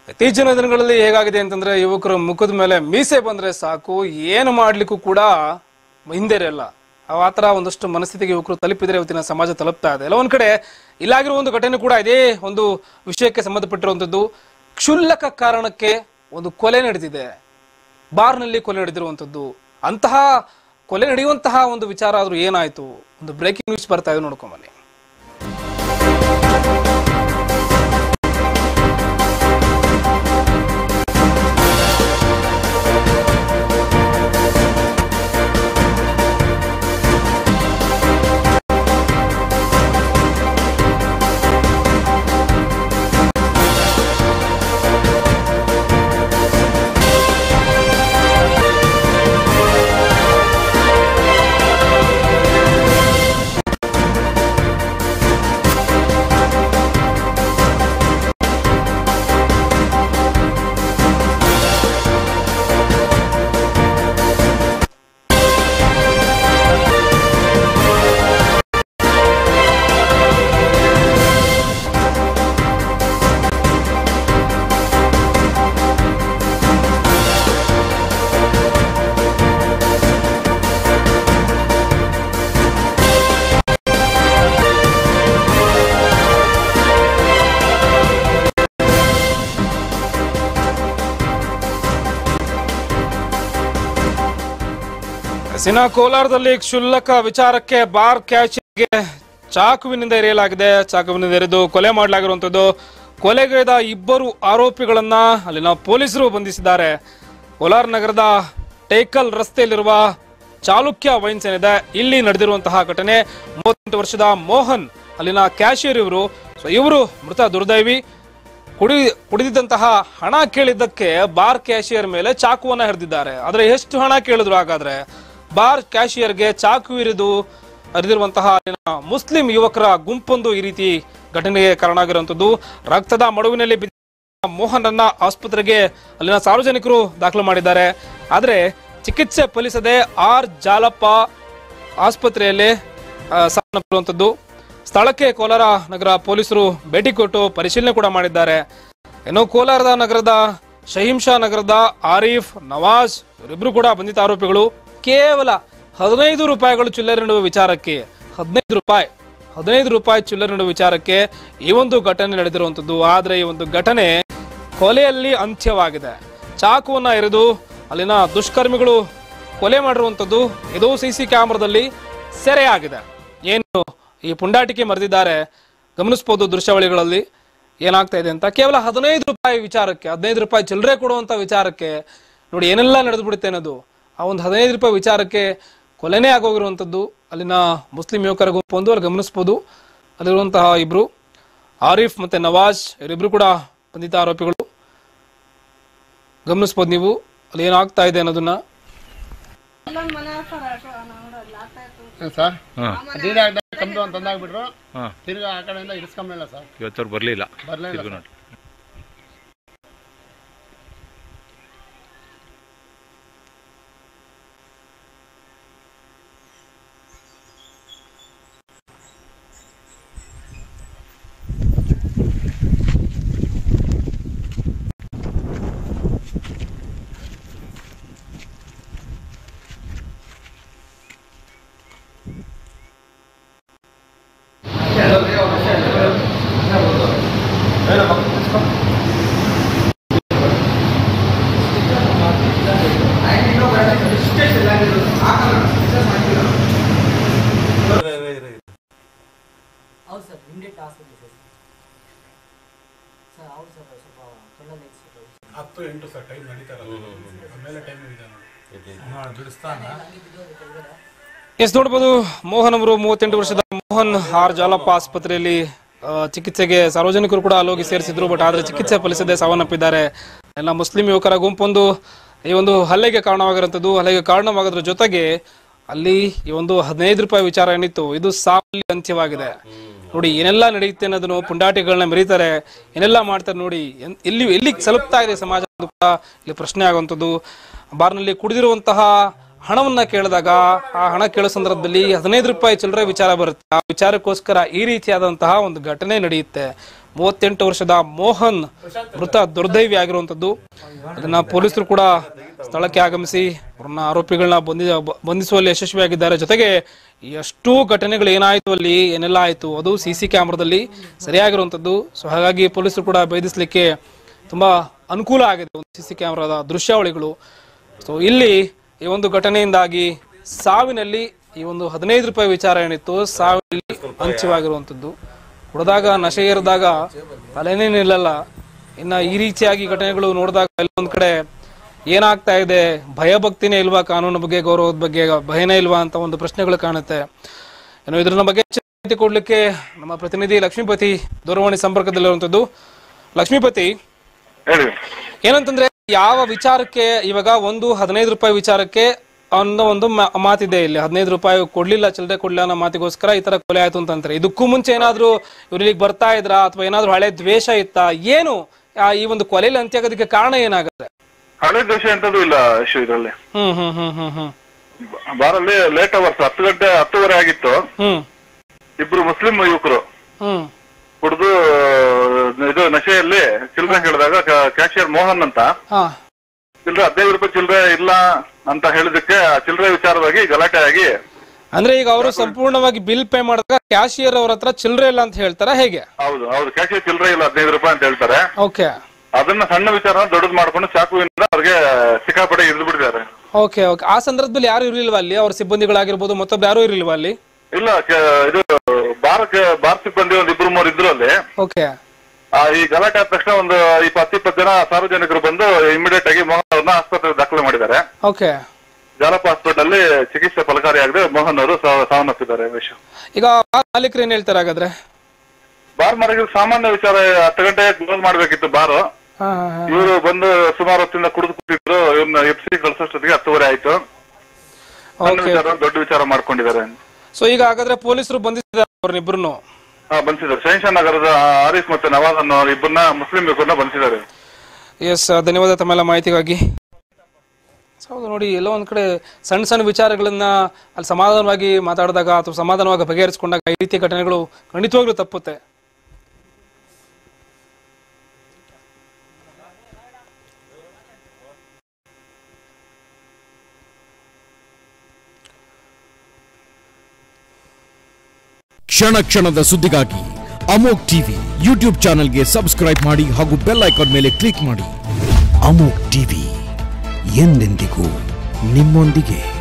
ಇತ್ತೀಚಿನ ದಿನಗಳಲ್ಲಿ ಹೇಗಾಗಿದೆ ಅಂತಂದ್ರೆ ಯುವಕರು ಮುಖದ ಮೇಲೆ ಮೀಸೆ ಬಂದ್ರೆ ಸಾಕು ಏನು ಮಾಡ್ಲಿಕ್ಕೂ ಕೂಡ ಹಿಂದೆರಲ್ಲ ಆ ಥರ ಒಂದಷ್ಟು ಮನಸ್ಥಿತಿಗೆ ಯುವಕರು ತಲುಪಿದ್ರೆ ಇವತ್ತಿನ ಸಮಾಜ ತಲುಪ್ತಾ ಇದೆ ಎಲ್ಲ ಒಂದ್ ಕಡೆ ಇಲ್ಲಾಗಿರೋ ಒಂದು ಘಟನೆ ಕೂಡ ಇದೇ ಒಂದು ವಿಷಯಕ್ಕೆ ಸಂಬಂಧಪಟ್ಟಿರುವಂಥದ್ದು ಕ್ಷುಲ್ಲಕ ಕಾರಣಕ್ಕೆ ಒಂದು ಕೊಲೆ ನಡೆದಿದೆ ಬಾರ್ನಲ್ಲಿ ಕೊಲೆ ನಡೆದಿರುವಂಥದ್ದು ಅಂತಹ ಕೊಲೆ ನಡೆಯುವಂತಹ ಒಂದು ವಿಚಾರ ಆದ್ರೂ ಏನಾಯ್ತು ಒಂದು ಬ್ರೇಕಿಂಗ್ ನ್ಯೂಸ್ ಬರ್ತಾ ಇದೆ ನೋಡ್ಕೊಂಬನ್ನಿ ಸಿನ ಕೋಲಾರದಲ್ಲಿ ಕ್ಷುಲ್ಲಕ ವಿಚಾರಕ್ಕೆ ಬಾರ್ ಕ್ಯಾಚ್ಗೆ ಚಾಕುವಿನಿಂದ ಎರೆಯಲಾಗಿದೆ ಚಾಕುವಿನಿಂದ ಎರೆದು ಕೊಲೆ ಮಾಡಲಾಗಿರುವಂಥದ್ದು ಕೊಲೆಗೈದ ಇಬ್ಬರು ಆರೋಪಿಗಳನ್ನ ಅಲ್ಲಿನ ಪೊಲೀಸರು ಬಂಧಿಸಿದ್ದಾರೆ ಕೋಲಾರ ನಗರದ ಟೇಕಲ್ ರಸ್ತೆಯಲ್ಲಿರುವ ಚಾಲುಕ್ಯ ವೈನ್ಸ್ ಏನಿದೆ ಇಲ್ಲಿ ನಡೆದಿರುವಂತಹ ಘಟನೆ ಮೂವತ್ತೆಂಟು ವರ್ಷದ ಮೋಹನ್ ಅಲ್ಲಿನ ಕ್ಯಾಶಿಯರ್ ಇವರು ಸೊ ಇವರು ಮೃತ ದುರ್ದೈವಿ ಕುಡಿ ಕುಡಿದಿದ್ದಂತಹ ಹಣ ಕೇಳಿದ್ದಕ್ಕೆ ಬಾರ್ ಕ್ಯಾಶಿಯರ್ ಮೇಲೆ ಚಾಕುವನ್ನ ಹಿಡಿದಿದ್ದಾರೆ ಆದ್ರೆ ಎಷ್ಟು ಹಣ ಕೇಳಿದ್ರು ಹಾಗಾದ್ರೆ ಬಾರ್ ಕ್ಯಾಶಿಯರ್ಗೆ ಚಾಕು ಇರಿದು ಹರಿದಿರುವಂತಹ ಅಲ್ಲಿನ ಮುಸ್ಲಿಂ ಯುವಕರ ಗುಂಪೊಂದು ಈ ರೀತಿ ಘಟನೆಗೆ ಕಾರಣ ಆಗಿರುವಂತದ್ದು ರಕ್ತದ ಮಡುವಿನಲ್ಲಿ ಬಿದ್ದ ಮೋಹನನ್ನ ಆಸ್ಪತ್ರೆಗೆ ಅಲ್ಲಿನ ಸಾರ್ವಜನಿಕರು ದಾಖಲು ಮಾಡಿದ್ದಾರೆ ಆದ್ರೆ ಚಿಕಿತ್ಸೆ ಫಲಿಸದೆ ಆರ್ ಜಾಲಪ್ಪ ಆಸ್ಪತ್ರೆಯಲ್ಲಿ ಆ, ಸಾವನ್ನಪ್ಪಿರುವಂತದ್ದು ಸ್ಥಳಕ್ಕೆ ಕೋಲಾರ ನಗರ ಪೊಲೀಸರು ಭೇಟಿ ಕೊಟ್ಟು ಪರಿಶೀಲನೆ ಕೂಡ ಮಾಡಿದ್ದಾರೆ ಇನ್ನು ಕೋಲಾರದ ನಗರದ ಶಹಿಂಶಾ ನಗರದ ಆರೀಫ್ ನವಾಜ್ ಇವರಿಬ್ರು ಕೂಡ ಬಂಧಿತ ಆರೋಪಿಗಳು ಕೇವಲ ಹದಿನೈದು ರೂಪಾಯಿಗಳು ಚಿಲ್ಲರೆ ನೀಡುವ ವಿಚಾರಕ್ಕೆ ಹದಿನೈದು ರೂಪಾಯಿ ಹದಿನೈದು ರೂಪಾಯಿ ಚಿಲ್ಲರೆ ನೀಡುವ ವಿಚಾರಕ್ಕೆ ಈ ಒಂದು ಘಟನೆ ನಡೆದಿರುವಂತದ್ದು ಆದ್ರೆ ಈ ಒಂದು ಘಟನೆ ಕೊಲೆಯಲ್ಲಿ ಅಂತ್ಯವಾಗಿದೆ ಚಾಕುವನ್ನ ಎರೆದು ಅಲ್ಲಿನ ದುಷ್ಕರ್ಮಿಗಳು ಕೊಲೆ ಮಾಡಿರುವಂತದ್ದು ಇದು ಸಿ ಸಿ ಕ್ಯಾಮ್ರಾದಲ್ಲಿ ಸೆರೆಯಾಗಿದೆ ಏನು ಈ ಪುಂಡಾಟಿಕೆ ಮರೆದಿದ್ದಾರೆ ಗಮನಿಸಬಹುದು ದೃಶ್ಯಾವಳಿಗಳಲ್ಲಿ ಏನಾಗ್ತಾ ಇದೆ ಅಂತ ಕೇವಲ ಹದಿನೈದು ರೂಪಾಯಿ ವಿಚಾರಕ್ಕೆ ಹದಿನೈದು ರೂಪಾಯಿ ಚಿಲ್ಲರೆ ಕೊಡುವಂತ ವಿಚಾರಕ್ಕೆ ನೋಡಿ ಏನೆಲ್ಲ ನಡೆದು ಬಿಡುತ್ತೆ ಅನ್ನೋದು ಆ ಒಂದು ಹದಿನೈದು ರೂಪಾಯಿ ವಿಚಾರಕ್ಕೆ ಕೊಲೆನೇ ಆಗೋಗಿರುವಂಥದ್ದು ಅಲ್ಲಿನ ಮುಸ್ಲಿಂ ಯುವಕರ ಗುಂಪು ಒಂದು ಅಲ್ಲಿ ಗಮನಿಸಬಹುದು ಅಲ್ಲಿರುವಂತಹ ಇಬ್ರು ಆರಿಫ್ ಮತ್ತೆ ನವಾಜ್ ಇವರಿಬ್ರು ಕೂಡ ಬಂಧಿತ ಆರೋಪಿಗಳು ಗಮನಿಸ್ಬೋದು ನೀವು ಅಲ್ಲಿ ಏನಾಗ್ತಾ ಇದೆ ಅನ್ನೋದನ್ನ ಸರ್ ಹಾಂ ಅದೇನೇ ಕಮ್ಮಿ ಅಂತ ತಂದಾಗ್ಬಿಟ್ರು ಹಾಂ ತಿರ್ಗಾ ಆ ಕಡೆಯಿಂದ ಇರಿಸ್ಕೊಂಬಿಲ್ಲ ಸರ್ ಇವತ್ತವ್ರು ಬರಲಿಲ್ಲ ಬರ್ಲಿಲ್ಲ ತಿರ್ಗು ನೋಡಿ ಹೌದು sir immediate hospital sir sir ಹೌದು ಸರ್ ಸ್ವಲ್ಪ ಕಣ್ಣಲ್ಲಿ ಸರ್ ಹತ್ತು ಎಂಟು ಸರ್ ಟೈಮ್ ನಡೀತಾ ಇರೋದು ಆಮೇಲೆ ಟೈಮ್ ಇದೆ ನೋಡಿ ಬಿಡಿಸ್ತಾನ ಎಸ್ ನೋಡ್ಬೋದು ಮೋಹನ್ ಅವರು ಮೂವತ್ತೆಂಟು ವರ್ಷದ ಮೋಹನ್ ಆರ್ ಜಾಲಪ್ಪ ಆಸ್ಪತ್ರೆಯಲ್ಲಿ ಆ, ಚಿಕಿತ್ಸೆಗೆ ಸಾರ್ವಜನಿಕರು ಕೂಡ ಅಲ್ಲೋಗಿ ಸೇರಿಸಿದ್ರು ಬಟ್ ಆದ್ರೆ ಚಿಕಿತ್ಸೆ ಫಲಿಸದೆ ಸಾವನ್ನಪ್ಪಿದ್ದಾರೆ ಎಲ್ಲ ಮುಸ್ಲಿಂ ಯುವಕರ ಗುಂಪೊಂದು ಈ ಒಂದು ಹಲ್ಲೆಗೆ ಕಾರಣವಾಗಿರುವಂಥದ್ದು ಹಲ್ಲೆಗೆ ಕಾರಣವಾಗೋದ್ರ ಜೊತೆಗೆ ಅಲ್ಲಿ ಈ ಒಂದು ಹದಿನೈದು ರೂಪಾಯಿ ವಿಚಾರ ಏನಿತ್ತು ಇದು ಸಾವಲ್ಲಿ ಅಂತ್ಯವಾಗಿದೆ ನೋಡಿ ಏನೆಲ್ಲ ನಡೆಯುತ್ತೆ ಅನ್ನೋದನ್ನು ಪುಂಡಾಟಿಗಳನ್ನ ಮೆರೀತಾರೆ ಏನೆಲ್ಲ ಮಾಡ್ತಾರೆ ನೋಡಿ ಎನ್- ಎಲ್ಲಿ ಎಲ್ಲಿ ತಲುಪ್ತಾ ಇದೆ ಸಮಾಜ ಅನ್ನೋದು ಕೂಡ ಇಲ್ಲಿ ಪ್ರಶ್ನೆ ಆಗುವಂಥದ್ದು ಬಾರ್ನಲ್ಲಿ ಕುಡಿದಿರುವಂತಹ ಹಣವನ್ನ ಕೇಳಿದಾಗ ಆ ಹಣ ಕೇಳೋ ಸಂದರ್ಭದಲ್ಲಿ ಹದಿನೈದು ರೂಪಾಯಿ ಚಿಲ್ಲರೆ ವಿಚಾರ ಬರುತ್ತೆ ಆ ವಿಚಾರಕ್ಕೋಸ್ಕರ ಈ ರೀತಿಯಾದಂತಹ ಒಂದು ಘಟನೆ ನಡೆಯುತ್ತೆ ಮೂವತ್ತೆಂಟು ವರ್ಷದ ಮೋಹನ್ ಮೃತ ದುರ್ದೈವಿ ಆಗಿರುವಂಥದ್ದು ಅದನ್ನ ಪೊಲೀಸರು ಕೂಡ ಸ್ಥಳಕ್ಕೆ ಆಗಮಿಸಿ ಅವ್ರನ್ನ ಆರೋಪಿಗಳನ್ನ ಬಂಧಿ ಬ- ಬಂಧಿಸುವಲ್ಲಿ ಯಶಸ್ವಿಯಾಗಿದ್ದಾರೆ ಜೊತೆಗೆ ಎಷ್ಟು ಘಟನೆಗಳು ಏನಾಯಿತು ಅಲ್ಲಿ ಏನೆಲ್ಲ ಆಯಿತು ಅದು ಸಿ ಸಿ ಕ್ಯಾಮ್ರಾದಲ್ಲಿ ಸರಿಯಾಗಿರುವಂಥದ್ದು ಸೊ ಹಾಗಾಗಿ ಪೊಲೀಸರು ಕೂಡ ಭೇದಿಸಲಿಕ್ಕೆ ತುಂಬಾ ಅನುಕೂಲ ಆಗಿದೆ ಒಂದು ಸಿ ಸಿ ಕ್ಯಾಮ್ರಾದ ದೃಶ್ಯಾವಳಿಗಳು ಸೊ ಇಲ್ಲಿ ಈ ಒಂದು ಘಟನೆಯಿಂದಾಗಿ ಸಾವಿನಲ್ಲಿ ಈ ಒಂದು ಹದಿನೈದು ರೂಪಾಯಿ ವಿಚಾರ ಏನಿತ್ತು ಸಾವಿನಲ್ಲಿ ಅಂತ್ಯವಾಗಿರುವಂಥದ್ದು ಕುಡಿದಾಗ ನಶೆ ಏರಿದಾಗ ತಲೆನೇ ನಿಲ್ಲಲ್ಲ ಇನ್ನ ಈ ರೀತಿಯಾಗಿ ಘಟನೆಗಳು ನೋಡಿದಾಗ ಎಲ್ಲೊಂದ್ ಕಡೆ ಏನಾಗ್ತಾ ಇದೆ ಭಯಭಕ್ತಿನೇ ಇಲ್ವಾ ಕಾನೂನು ಬಗ್ಗೆ ಗೌರವದ ಬಗ್ಗೆ ಭಯನೇ ಇಲ್ವಾ ಅಂತ ಒಂದು ಪ್ರಶ್ನೆಗಳು ಕಾಣುತ್ತೆ ಏನು ಇದ್ರ ಬಗ್ಗೆ ಹೆಚ್ಚಿನ ಮಾಹಿತಿ ಕೊಡ್ಲಿಕ್ಕೆ ನಮ್ಮ ಪ್ರತಿನಿಧಿ ಲಕ್ಷ್ಮೀಪತಿ ದೂರವಾಣಿ ಸಂಪರ್ಕದಲ್ಲಿರುವಂಥದ್ದು ಲಕ್ಷ್ಮೀಪತಿ ಹೇಳಿ ಏನಂತಂದ್ರೆ ಯಾವ ವಿಚಾರಕ್ಕೆ ಇವಾಗ ಒಂದು ಹದಿನೈದು ರೂಪಾಯಿ ವಿಚಾರಕ್ಕೆ ಅನ್ನೋ ಒಂದು ಮಾ- ಮಾತಿದೆ ಇಲ್ಲಿ ಹದಿನೈದು ರೂಪಾಯಿ ಕೊಡ್ಲಿಲ್ಲ ಚಿಲ್ಲರೆ ಕೊಡ್ಲಿಲ್ಲ ಅನ್ನೋ ಮಾತಿಗೋಸ್ಕರ ಈ ತರ ಕೊಲೆ ಆಯ್ತು ಅಂತಂತಾರೆ ಇದಕ್ಕೂ ಮುಂಚೆ ಏನಾದ್ರು ಇವ್ರು ಇಲ್ಲಿಗೆ ಬರ್ತಾ ಇದ್ರಾ ಅಥವಾ ಏನಾದ್ರು ಹಳೆ ದ್ವೇಷ ಇತ್ತಾ ಏನು ಆ, ಈ ಒಂದು ಕೊಲೆಯಲ್ಲಿ ಅಂತ್ಯ ಆಗೋದಕ್ಕೆ ಕಾರಣ ಏನಾಗುತ್ತೆ ಹಳೆ ದೋಷ ಎಂತದೂ ಇಲ್ಲ ಇಶ್ಯೂ ಇದರಲ್ಲಿ ಹ್ಮ್ ಹ್ಮ್ ಹ್ಮ್ ಹ್ಮ್ ಹ್ಮ್ ಬಾರಲ್ಲಿ ಲೇಟ್ ಅವರ್ಸ್ ಹತ್ತು ಗಂಟೆ ಹತ್ತುವರೆ ಆಗಿತ್ತು ಹ್ಮ್ ಇಬ್ರು ಮುಸ್ಲಿಂ ಯುವಕರು ಹ್ಮ್ ಕುಡಿದು ಇದು ನಶೆಯಲ್ಲಿ ಚಿಲ್ಲರೆ ಕೇಳಿದಾಗ ಕ್ಯಾಶಿಯರ್ ಮೋಹನ್ ಅಂತ ಹಾ ಚಿಲ್ಲರೆ ಹದಿನೈದು ರೂಪಾಯಿ ಚಿಲ್ಲರೆ ಇಲ್ಲ ಅಂತ ಹೇಳಿದಕ್ಕೆ ಆ ಚಿಲ್ಲರೆ ವಿಚಾರವಾಗಿ ಗಲಾಟೆ ಆಗಿ ಅಂದ್ರೆ ಈಗ ಅವರು ಸಂಪೂರ್ಣವಾಗಿ ಬಿಲ್ ಪೇ ಮಾಡಿದಾಗ ಕ್ಯಾಶಿಯರ್ ಅವ್ರ ಹತ್ರ ಚಿಲ್ಲರೆ ಇಲ್ಲ ಅಂತ ಹೇಳ್ತಾರ ಹೇಗೆ ಹೌದು ಹೌದು ಕ್ಯಾಶಿಯರ್ ಚಿಲ್ಲರೆ ಇಲ್ಲ ಹದಿನೈದು ರೂಪಾಯಿ ಅಂತ ಹೇಳ್ತಾರೆ ಓಕೆ ಅದನ್ನ ಸಣ್ಣ ವಿಚಾರನ ದೊಡ್ಡದು ಮಾಡ್ಕೊಂಡು ಚಾಕುವಿನಿಂದ ಅವ್ರಿಗೆ ಸಿಕ್ಕಾಪಟ್ಟೆ ಇರಿದು ಬಿಟ್ಟಿದ್ದಾರೆ ಓಕೆ ಓಕೆ ಆ ಸಂದರ್ಭದಲ್ಲಿ ಯಾರು ಇರ್ಲಿಲ್ವಾ ಅಲ್ಲಿ ಅವ್ರ ಸಿಬ್ಬಂದಿಗಳಾಗಿರ್ಬೋದು ಮತ್ತೊಬ್ಬ ಯಾರು ಇರ್ಲಿಲ್ವಾ ಅಲ್ಲಿ ಇಲ್ಲ ಕ- ಇದು ಬಾರ್ ಬಾರ್ ಸಿಬ್ಬಂದಿ ಒಂದ್ ಇಬ್ರು ಮೂರು ಇದ್ರು ಅಲ್ಲಿ ಓಕೆ ಆ, ಈ ಗಲಾಟೆ ಆದ ತಕ್ಷಣ ಒಂದು ಇಪ್ಪತ್ತು ಇಪ್ಪತ್ತು ಜನ ಸಾರ್ವಜನಿಕರು ಬಂದು ಇಮಿಡಿಯೇಟ್ ಆಗಿ ಮೋಹನ್ ಅವ್ರನ್ನ ಆಸ್ಪತ್ರೆಗೆ ದಾಖಲೆ ಮಾಡಿದ್ದಾರೆ ಓಕೆ ಜಾಲಪ ಹಾಸ್ಪಿಟಲ್ ಅಲ್ಲಿ ಚಿಕಿತ್ಸೆ ಫಲಕಾರಿಯಾಗದೆ ಮೋಹನ್ ಅವರು ಸಾವ- ಸಾವನ್ನಪ್ಪಿದ್ದಾರೆ ವಿಷಯ ಈಗ ಬಾರ್ ಮಾಲೀಕರು ಏನ್ ಹೇಳ್ತಾರೆ ಹಾಗಾದ್ರೆ ಬಾರ್ ಮಾಡಿದ್ರೆ ಸಾಮಾನ್ಯ ವಿಚಾರ ಹತ್ತು ಗಂಟೆ ಕ್ಲೋಸ್ ಮಾಡ್ಬೇಕಿತ್ತು ಬಾರು ಹಾ, ಹಾ, ಹಾ. ಇವರು ಬಂದು ಸುಮಾರು ಹೊತ್ತಿಂದ ಕುಡಿದು ಕೂತಿದ್ರು ಇವ್ರನ್ನ ಎಫ್ಸಿ ಕಳ್ಸೋಷ್ಟೊತ್ತಿಗೆ ಹತ್ತುವರೆ ಆಯ್ತು ಸಣ್ಣ Okay. ವಿಚಾರ ದೊಡ್ಡ ವಿಚಾರ ಮಾಡ್ಕೊಂಡಿದ್ದಾರೆ ಸೊ ಈಗ ಹಾಗಾದ್ರೆ ಪೊಲೀಸರು ಬಂಧಿಸಿದ್ದಾರೆ ಅವ್ರನ್ನಿಬ್ರು ಹಾ ಬಂದಿದ್ದಾರೆ ಶಹನ್ಶಾ ನಗರದ ಆರೀಫ್ ಮತ್ತೆ ನವಾಜ್ ಅನ್ನೋ ಇಬ್ಬರನ್ನ ಮುಸ್ಲಿಂ ಯುವಕರನ್ನ ಬಂಧಿಸಿದ್ದಾರೆ ಎಸ್ ಧನ್ಯವಾದ ತಮ್ಮೆಲ್ಲ ಮಾಹಿತಿಗಾಗಿ ಸೊ ಹೌದು ನೋಡಿ ಎಲ್ಲೋ ಒಂದ್ ಕಡೆ ಸಣ್ಣ ಸಣ್ಣ ವಿಚಾರಗಳನ್ನ ಅಲ್ಲಿ ಸಮಾಧಾನವಾಗಿ ಮಾತಾಡಿದಾಗ ಅಥವಾ ಸಮಾಧಾನವಾಗಿ ಬಗೆಹರಿಸಿಕೊಂಡಾಗ ಈ ರೀತಿಯ ಘಟನೆಗಳು ಖಂಡಿತವಾಗ್ಲೂ ತಪ್ಪುತ್ತೆ ಕ್ಷಣ ಕ್ಷಣದ ಸುದ್ದಿಗಾಗಿ ಅಮೋಕ್ ಟಿವಿ ಯೂಟ್ಯೂಬ್ ಚಾನೆಲ್ಗೆ ಸಬ್ಸ್ಕ್ರೈಬ್ ಮಾಡಿ ಹಾಗೂ ಬೆಲ್ ಐಕಾನ್ ಮೇಲೆ ಕ್ಲಿಕ್ ಮಾಡಿ ಅಮೋಕ್ ಟಿವಿ ಎಂದೆಂದಿಗೂ ನಿಮ್ಮೊಂದಿಗೆ